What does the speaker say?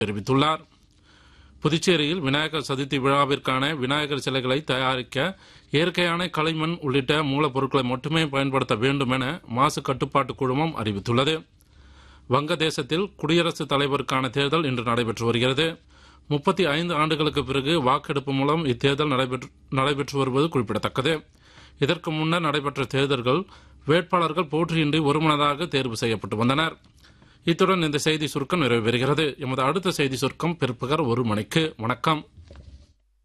தெரிவித்துள்ளார் புதுச்சேரியில் விநாயகர் சதுர்த்தி விழாவிற்கான விநாயகர் சிலைகளை தயாரிக்க இயற்கையான களிமண் உள்ளிட்ட மூலப்பொருட்களை மட்டுமே பயன்படுத்த வேண்டும் என மாசு கட்டுப்பாட்டு குழுமம் அறிவித்துள்ளது வங்கதேசத்தில் குடியரசுத் தலைவருக்கான தேர்தல் இன்று நடைபெற்று வருகிறது முப்பத்தி ஐந்து ஆண்டுகளுக்கு பிறகு வாக்கெடுப்பு மூலம் இத்தேர்தல் நடைபெற்று நடைபெற்று வருவது குறிப்பிடத்தக்கது இதற்கு முன்னர் நடைபெற்ற தேர்தல்கள் வேட்பாளர்கள் போட்டியின்றி ஒருமனதாக தேர்வு செய்யப்பட்டு வந்தனர் இத்துடன் இந்த செய்தி சுருக்கம் நிறைவு பெறுகிறது எமது அடுத்த செய்தி சுருக்கம் பிற்பகல் ஒரு மணிக்கு வணக்கம்